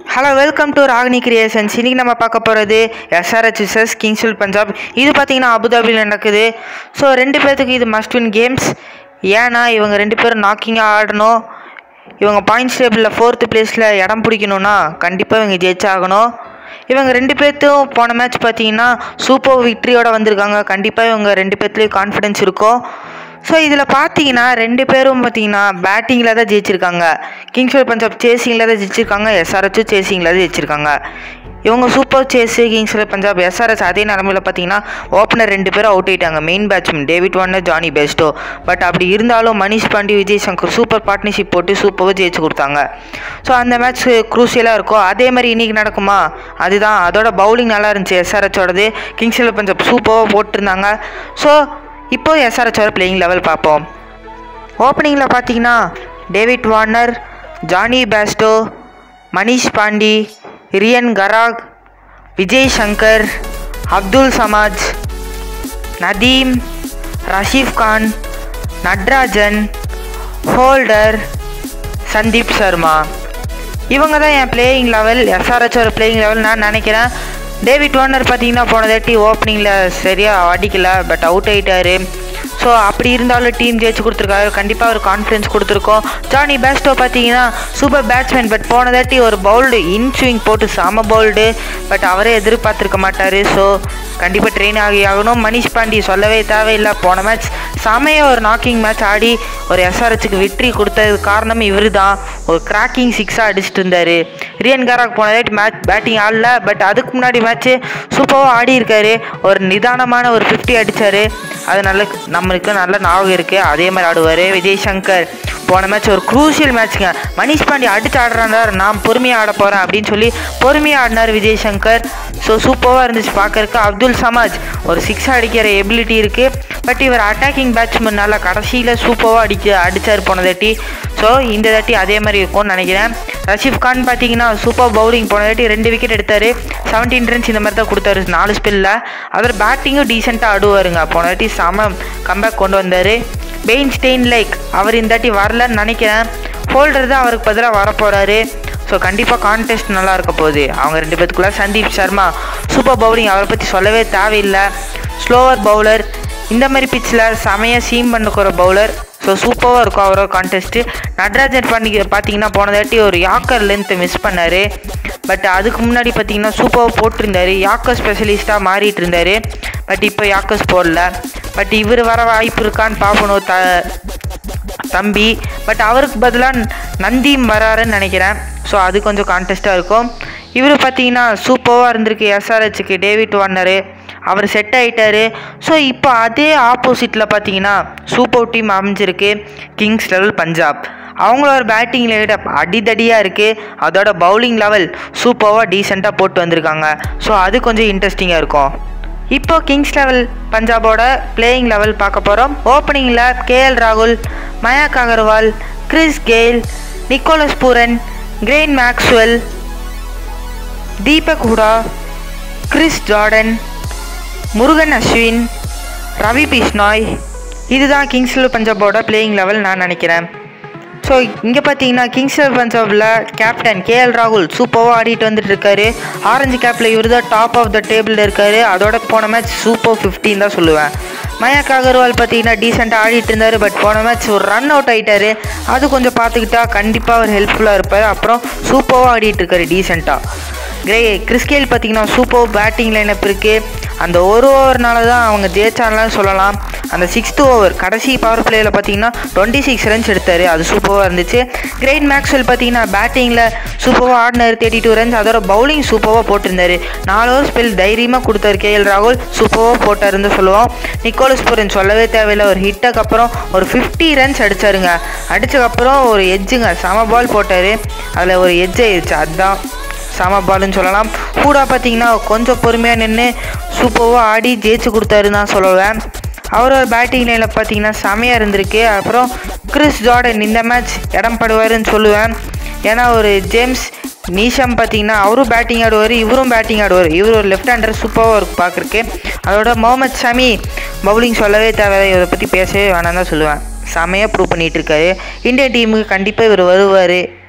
hello welcome to Ragini creations இன்னைக்கு நம்ம பார்க்க போகிறது எஸ்ஆர்ஹெச் விசஸ் கிங்ஸ்வில் பஞ்சாப் இது பார்த்தீங்கன்னா அபுதாபியில் நடக்குது ஸோ ரெண்டு பேர்த்துக்கு இது மஸ்ட் வின் கேம்ஸ் ஏன்னா இவங்க ரெண்டு பேரும் நாக்கிங்காக ஆடணும் இவங்க பாயிண்ட்ஸ் டேபிளில் ஃபோர்த்து பிளேஸில் இடம் பிடிக்கணும்னா கண்டிப்பாக இவங்க ஜெயிச்சாகணும் இவங்க ரெண்டு பேர்த்தும் போன மேட்ச் பார்த்தீங்கன்னா சூப்பர் விக்ட்ரியோட வந்திருக்காங்க கண்டிப்பாக இவங்க ரெண்டு பேர்த்துலேயும் கான்ஃபிடென்ஸ் இருக்கும் ஸோ இதில் பார்த்தீங்கன்னா ரெண்டு பேரும் பார்த்தீங்கன்னா பேட்டிங்கில் தான் ஜெயிச்சிருக்காங்க கிங்ஸ்வர் பஞ்சாப் சேசிங்கில் தான் ஜெயிச்சிருக்காங்க எஸ்ஆர்ஹெச்சும் சேசிங்கில் தான் ஜெயிச்சிருக்காங்க இவங்க சூப்பர் சேஸு கிங்ஸ்வர் பஞ்சாப் எஸ்ஆர்எஸ் அதே நிலமையில் பார்த்தீங்கன்னா ஓப்பனர் ரெண்டு பேரும் அவுட் ஆயிட்டாங்க main batsman David Warner Jonny Bairstow but அப்படி இருந்தாலும் மணிஷ் பாண்டி விஜய் சங்கர் சூப்பர் பார்ட்னர்ஷிப் போட்டு சூப்பராக ஜெயிச்சு கொடுத்தாங்க ஸோ அந்த மேட்ச் குரூசியலாக இருக்கும் அதே மாதிரி இன்றைக்கி நடக்குமா அதுதான் அதோட பவுலிங் நல்லா இருந்துச்சு எஸ்ஆர்ஹெச்சோடது கிங்ஸ்வர் பஞ்சாப் சூப்பராக போட்டிருந்தாங்க ஸோ இப்போ எஸ்ஆர்ஹெச்சோட பிளேயிங் லெவல் பார்ப்போம் ஓப்பனிங்கில் பார்த்தீங்கன்னா David Warner Jonny Bairstow Manish Pandey Priyam Garg Vijay Shankar Abdul Samad Nadeem Rashid Khan Natarajan Holder Sandeep Sharma இவங்க தான் என் பிளேயிங் லெவல் எஸ்ஆர்ஹெச்சோட பிளேயிங் லெவல் நான் நினைக்கிறேன் டேவிட் வார்னர் பார்த்தீங்கன்னா போன தாட்டி ஓப்பனிங்கில் சரியாக அடிக்கல பட் அவுட் ஆகிட்டாரு ஸோ அப்படி இருந்தாலும் டீம் ஜெயிச்சு கொடுத்துருக்காரு கண்டிப்பாக ஒரு கான்ஃபிடன்ஸ் கொடுத்துருக்கோம் ஜானி பேஸ்டோ பார்த்தீங்கன்னா சூப்பர் பேட்ஸ்மேன் பட் போன தாட்டி ஒரு பவுல்டு இன் ஸ்விங் போட்டு செம பவுல்டு பட் அவரே எதிர்பார்த்துருக்க மாட்டார் ஸோ கண்டிப்பாக ட்ரெயின் ஆகி ஆகணும் மணிஷ் பாண்டி சொல்லவே தேவையில்லை போன மேட்ச் செமைய ஒரு நாக்கிங் மேட்ச் ஆடி ஒரு எஸ்ஆர்ஹெச்சுக்கு வெற்றி கொடுத்தது காரணம் இவர் தான் ஒரு கிராக்கிங் சிக்ஸாக அடிச்சிட்டு இருந்தார் ரியன் காராக் போன தாட்டி மேட்ச் பேட்டிங் ஆடல பட் அதுக்கு முன்னாடி மேட்ச்சு சூப்பராக ஆடி இருக்காரு ஒரு நிதானமான ஒரு ஃபிஃப்டி அடித்தார் அது நல்ல நம்மளுக்கு நல்ல ஞாபகம் இருக்குது அதே மாதிரி ஆடுவார் விஜய் சங்கர் போன மேட்ச் ஒரு குரூஷியல் மேட்ச்சுங்க மணிஷ் பாண்டி அடிச்சு ஆடுறாரு நான் பொறுமையாக ஆட போகிறேன் அப்படின்னு சொல்லி பொறுமையாக ஆடினார் விஜய் சங்கர் ஸோ சூப்பராக இருந்துச்சு பார்க்கறக்கு அப்துல் சமாஜ் ஒரு சிக்ஸ் அடிக்கிற எபிலிட்டி இருக்குது பட் இவர் அட்டாக்கிங் பேட்ஸ்மேனால கடைசியில் சூப்பராக அடிக்க அடித்தார் போன தாட்டி ஸோ இந்த தாட்டி அதே மாதிரி இருக்கும்னு நினைக்கிறேன் ரஷீப் கான் பார்த்தீங்கன்னா சூப்பர் பவுலிங் போன தாட்டி ரெண்டு விக்கெட் எடுத்தார் செவன்டீன் ரன்ஸ் இந்த மாதிரி தான் கொடுத்தாரு நாலு ஸ்பெல்லில் அவர் பேட்டிங்கும் டீசெண்டாக ஆடுவாருங்க போன தாட்டி செம கம்பேக் கொண்டு வந்தார் பெயின் ஸ்டெயின் லைக் அவர் இந்த தாட்டி வரலன்னு நினைக்கிறேன் ஹோல்டர் தான் அவருக்கு பதிலாக வரப்போகிறாரு ஸோ கண்டிப்பாக கான்டெஸ்ட் நல்லா இருக்க போகுது அவங்க ரெண்டு பேத்துக்குள்ள சந்தீப் சர்மா சூப்பர் பவுலிங் அவரை பற்றி சொல்லவே தேவையில்லை ஸ்லோவர் பவுலர் இந்த மாதிரி பிச்சில் செமையாக சீம் பண்ணுக்கிற பவுலர் ஸோ சூப்பராக இருக்கும் அவரோட கான்டெஸ்ட்டு நட்ராஜன் பண்ணி பார்த்தீங்கன்னா போன தாட்டி ஒரு யாக்கர் லென்த்தை மிஸ் பண்ணார் பட் அதுக்கு முன்னாடி பார்த்தீங்கன்னா சூப்பராக போட்டிருந்தாரு யாக்கர் ஸ்பெஷலிஸ்ட்டாக மாறிட்டு இருந்தார் பட் இப்போ யாக்கர்ஸ் போடல பட் இவர் வர வாய்ப்பு இருக்கான்னு பார்க்கணும் த தம்பி பட் அவருக்கு பதிலாக நந்தீம் வராருன்னு நினைக்கிறேன் ஸோ அது கொஞ்சம் கான்டெஸ்ட்டாக இருக்கும் இவர் பார்த்தீங்கன்னா சூப்பராக இருந்திருக்கு எஸ்ஆர்ஹெச்சுக்கு டேவிட் வார்னரு அவர் செட் ஆகிட்டாரு ஸோ இப்போ அதே ஆப்போசிட்டில் பார்த்தீங்கன்னா சூப்பர் டீம் அமைஞ்சிருக்கு கிங்ஸ் லெவல் பஞ்சாப் அவங்களோட பேட்டிங் விட அடிதடியாக இருக்குது அதோட பவுலிங் லெவல் சூப்பராக டீசெண்டாக போட்டு வந்திருக்காங்க ஸோ அது கொஞ்சம் இன்ட்ரெஸ்டிங்காக இருக்கும் இப்போ கிங்ஸ் லெவல் பஞ்சாபோட பிளேயிங் லெவல் பார்க்க போகிறோம் ஓப்பனிங்கில் கேஎல் ராகுல் Mayank Agarwal Chris Gayle Nicholas Pooran Glenn Maxwell Deepak Hooda Chris Jordan Murugan Ashwin Ravi Bishnoi இதுதான் கிங்ஸ் லெவல் பஞ்சாபோட பிளேயிங் லெவல் நான் நினைக்கிறேன் ஸோ இங்கே பார்த்தீங்கன்னா கிங்ஸ் லெவல் பஞ்சாபில் கேப்டன் கேஎல் ராகுல் சூப்பராக ஆடிட்டு வந்துட்டு இருக்காரு ஆரஞ்சு கேப்பில் இவர் தான் டாப் ஆஃப் த டேபிளில் இருக்காரு அதோட போன மேட்ச் சூப்பர் ஃபிஃப்டின் தான் சொல்லுவேன் மயாக் அகர்வால் பார்த்தீங்கன்னா டீசெண்டாக ஆடிட்டு இருந்தார் பட் போன மேட்ச் ஒரு ரன் அவுட் ஆகிட்டாரு அது கொஞ்சம் பார்த்துக்கிட்டா கண்டிப்பாக அவர் ஹெல்ப்ஃபுல்லாக இருப்பார் அப்புறம் சூப்பராக ஆடிட்டு இருக்காரு டீசெண்டாக கிரே கிறிஸ்கேல் பார்த்தீங்கன்னா சூப்பர் பேட்டிங் லைனப் இருக்குது அந்த ஒரு ஓவர்னால தான் அவங்க ஜெயிச்சாங்களான்னு சொல்லலாம் அந்த சிக்ஸ்த்து ஓவர் கடைசி பவர் பிளேயில் பார்த்தீங்கன்னா டுவெண்ட்டி சிக்ஸ் ரன்ஸ் எடுத்தார் அது சூப்பராக இருந்துச்சு கிரெயின் மேக்ஸ்வெல் பார்த்தீங்கன்னா பேட்டிங்கில் சூப்பராக ஆடினார் தேர்ட்டி டூ ரன்ஸ் அதோட பவுலிங் சூப்பராக போட்டிருந்தாரு நாலு ஓவர் ஸ்பெல் தைரியமாக கொடுத்தாரு கேஎல் ராகுல் சூப்பராக போட்டாருன்னு சொல்லுவோம் நிக்கோலஸ் பூரன் சொல்லவே தேவையில்லை ஒரு ஹிட்டுக்கு அப்புறம் ஒரு ஃபிஃப்டி ரன்ஸ் அடிச்சாருங்க அடிச்சதுக்கப்புறம் ஒரு எட்ஜுங்க செம பால் போட்டார் அதில் ஒரு எட்ஜ் ஆயிடுச்சு அதுதான் செம பாலுன்னு சொல்லலாம் ஹூடா பார்த்தீங்கன்னா கொஞ்சம் பொறுமையாக நின்று சூப்பராக ஆடி ஜெயிச்சு கொடுத்தாருன்னு தான் சொல்லுவேன் அவரோட பேட்டிங் லைனில் பார்த்தீங்கன்னா செமையாக இருந்திருக்கு அப்புறம் கிறிஸ் ஜார்டன் இந்த மேட்ச் இடம் படுவாருன்னு சொல்லுவேன் ஏன்னா ஒரு ஜேம்ஸ் நீஷம் பார்த்தீங்கன்னா அவரும் பேட்டிங் ஆடுவார் இவரும் பேட்டிங் ஆடுவார் இவர் ஒரு லெஃப்ட் ஹேண்டர் சூப்பராக இருக்கும் பார்க்குறக்கு அதோட முகமது ஷமி பவுலிங் சொல்லவே தேவை இவரை பற்றி பேசவே வேணாம் தான் சொல்லுவேன் செமையாக ப்ரூவ் பண்ணிகிட்டு இருக்காரு இந்தியன் டீமுக்கு கண்டிப்பாக இவர் வருவார்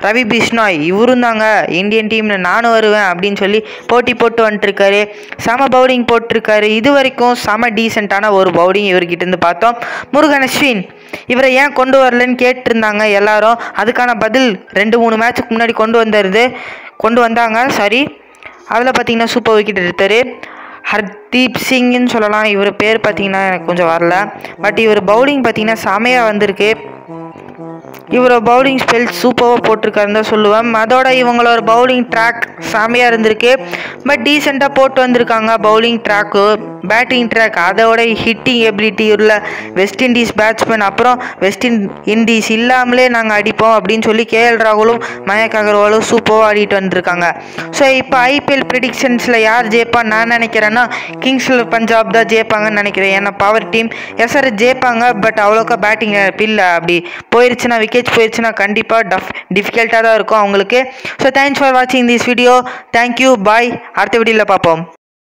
ரவி பிஷ்னாய் இவரும் தாங்க இந்தியன் டீமில் நானும் வருவேன் அப்படின்னு சொல்லி போட்டி போட்டு வந்துட்டுருக்காரு செம பவுலிங் போட்டிருக்காரு இது வரைக்கும் செம டீசெண்டான ஒரு பவுலிங் இவர்கிட்ட இருந்து பார்த்தோம் முருகன் அஸ்வின் இவரை ஏன் கொண்டு வரலன்னு கேட்டிருந்தாங்க எல்லாரும் அதுக்கான பதில் ரெண்டு மூணு மேட்ச்சுக்கு முன்னாடி கொண்டு வந்துருது கொண்டு வந்தாங்க சாரி அதில் பார்த்தீங்கன்னா சூப்பர் விக்கெட் எடுத்தார் ஹர்தீப் சிங்னு சொல்லலாம் இவர் பேர் பார்த்தீங்கன்னா எனக்கு கொஞ்சம் வரல பட் இவர் பவுலிங் பார்த்தீங்கன்னா செமையாக வந்திருக்கு இவரோட பவுலிங் ஸ்பெல் சூப்பராக போட்டிருக்காருன்னு தான் சொல்லுவேன் அதோட இவங்களோட பவுலிங் ட்ராக் செமையாக இருந்திருக்கு பட் டீசெண்டாக போட்டு வந்திருக்காங்க பவுலிங் ட்ராக்கு பேட்டிங் ட்ராக் அதோட ஹிட்டிங் எபிலிட்டி உள்ள வெஸ்ட் இண்டீஸ் பேட்ஸ்மேன் அப்புறம் வெஸ்ட் இன் இண்டீஸ் இல்லாமலே நாங்கள் அடிப்போம் அப்படின்னு சொல்லி கேஎல் ராகுலும் மயக் அகர்வாலும் சூப்பராக ஆடிட்டு வந்திருக்காங்க ஸோ இப்போ ஐபிஎல் ப்ரிடிக்ஷன்ஸில் யார் ஜெயிப்பான்னு நான் நினைக்கிறேன்னா கிங்ஸில் பஞ்சாப் தான் ஜெயிப்பாங்கன்னு நினைக்கிறேன் ஏன்னா பவர் டீம் எஸ்ஆர் ஜெயிப்பாங்க பட் அவ்வளோக்கா பேட்டிங் இல்லை அப்படி போயிருச்சுன்னா விக்கெட்ஸ் போயிருச்சுன்னா கண்டிப்பாக டஃப் டிஃபிகல்ட்டாக தான் இருக்கும் அவங்களுக்கு ஸோ தேங்க்ஸ் ஃபார் வாட்சிங் திஸ் வீடியோ தேங்க்யூ பாய் அடுத்த வீடியோவில் பார்ப்போம்